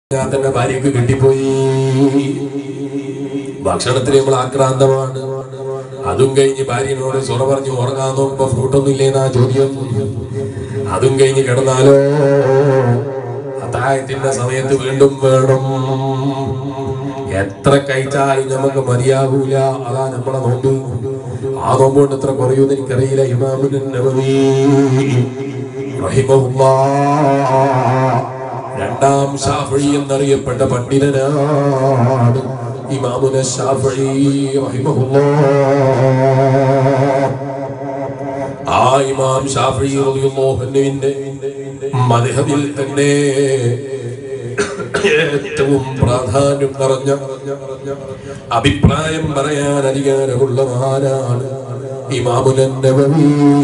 ഞാൻ തന്നെ ഭാര്യക്ക് കിട്ടിപ്പോയി ഭക്ഷണത്തിന് നമ്മൾ ആക്രാന്തമാണ് അതും കഴിഞ്ഞ് ഭാര്യനോട് സുറ പറഞ്ഞ് ഉറങ്ങാൻ നോക്കുമ്പോ ഫ്രൂട്ടൊന്നും ഇല്ലേന്നാ ചോദ്യം അതും കഴിഞ്ഞ് കിടന്നാലോ അത്തായത്തിന്റെ സമയത്ത് വീണ്ടും വേണം എത്ര കഴിച്ചാലും നമുക്ക് മതിയാകൂല അതാ നമ്മളെ നോമ്പ് ആ നോമ്പ് കൊണ്ട് എത്ര കുറയുമെന്ന് എനിക്കറിയില്ല ഇമാമുൻ നബവി റഹിമഹുല്ലാഹ് രണ്ടാം ഷാഫി എന്നറിയപ്പെട്ട പണ്ഡിതനാണ് ഇമാമുന ഷാഫി റഹിമഹുല്ലാഹ് ആ ഇമാം ഷാഫി റളിയല്ലാഹുവിന്റെ മദ്ഹബിൽ തന്നെ ഏറ്റവും പ്രാധാന്യം നിറഞ്ഞ അഭിപ്രായം പറയാൻ അധികാരമുള്ള മഹാനാണ് ഇമാമുന നബവി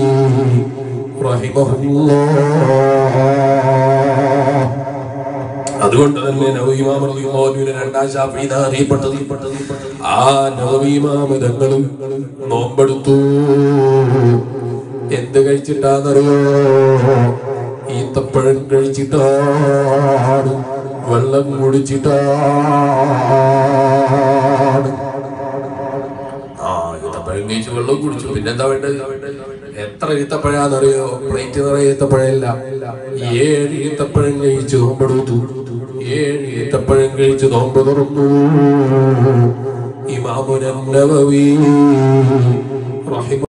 റഹിമഹുല്ലാഹ് അതുകൊണ്ട് തന്നെ നവീമാമറിയുമോനുവിനെ രണ്ടാം ഷാഫി അറിയപ്പെട്ടത് ആ നവീമാമിതങ്ങളും നോമ്പെടുത്തു എന്ത് കഴിച്ചിട്ടാന്നറിയോ ഈത്തപ്പഴം കഴിച്ചിട്ടാണ് വെള്ളം കുടിച്ചിട്ടാണ് ആ ഈത്തപ്പഴം കഴിച്ച് വെള്ളം കുടിച്ചു പിന്നെന്താ വേണ്ടത് എത്ര ഈത്തപ്പഴാന്നറിയോ പ്ലേറ്റ് നിറയെ ഈത്തപ്പഴമില്ല ഏഴ് ഈത്തപ്പഴം കഴിച്ച് നോമ്പെടുത്തു ഏഴ് ഈത്തപ്പഴം കഴിച്ച് നോമ്പ് തുറന്നു ഇമാമുനന്നവവി റഹിമ